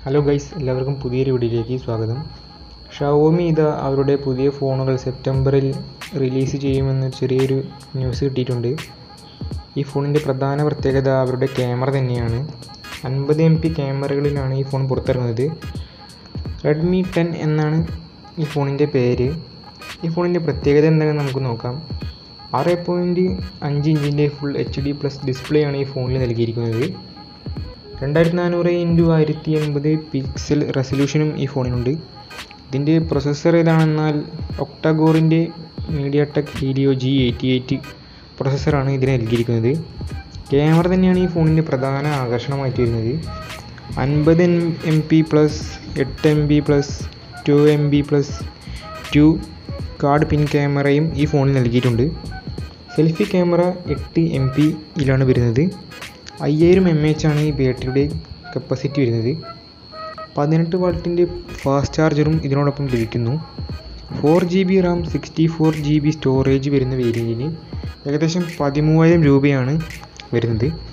hello guys എല്ലാവർക്കും പുതിയൊരു വീഡിയോയിലേക്ക് സ്വാഗതം ഷവോമി ഇത് അവരുടെ പുതിയ ഫോണുകൾ സെപ്റ്റംബറിൽ റിലീസ് ചെയ്യുമെന്ന് ചെറിയൊരു ന്യൂസ് കിട്ടിയിട്ടുണ്ട് ഈ ഫോണിൻ്റെ പ്രധാന പ്രത്യേകത അവരുടെ ക്യാമറ തന്നെയാണ് അൻപത് എം പി ക്യാമറകളിലാണ് ഈ ഫോൺ പുറത്തിറങ്ങുന്നത് റെഡ്മി ടെൻ എന്നാണ് ഈ ഫോണിൻ്റെ പേര് ഈ ഫോണിൻ്റെ പ്രത്യേകത എന്താണെന്ന് നമുക്ക് നോക്കാം ആറ് പോയിൻറ്റ് അഞ്ച് ഇഞ്ചിൻ്റെ full H D plus display ആണ് ഈ ഫോണിൽ നൽകിയിരിക്കുന്നത് രണ്ടായിരത്തി നാനൂറ് ഇൻറ്റു ആയിരത്തി എൺപത് പിക്സൽ റെസൊല്യൂഷനും ഈ ഫോണിനുണ്ട് ഇതിൻ്റെ പ്രൊസസ്സർ ഏതാണെന്നാൽ ഒക്ടഗോറിൻ്റെ MediaTek Helio G eighty eight പ്രൊസസ്സറാണ് ഇതിന് നൽകിയിരിക്കുന്നത് ക്യാമറ തന്നെയാണ് ഈ ഫോണിൻ്റെ പ്രധാന ആകർഷണമായിട്ട് വരുന്നത് അൻപത് എം പി പ്ലസ് എട്ട് M B plus two M B plus two card പിൻ ക്യാമറയും ഈ ഫോണിൽ നൽകിയിട്ടുണ്ട് സെൽഫി ക്യാമറ എട്ട് എം പിയിലാണ് വരുന്നത് അയ്യായിരം എം എച്ച് ആണ് ഈ ബാറ്ററിയുടെ കപ്പാസിറ്റി വരുന്നത് പതിനെട്ട് വാട്ടിൻ്റെ ഫാസ്റ്റ് ചാർജറും ഇതിനോടൊപ്പം ലഭിക്കുന്നു four G B RAM sixty four G B storage വരുന്ന വേരിയൻറ്റിന് ഏകദേശം പതിമൂവായിരം രൂപയാണ് വരുന്നത്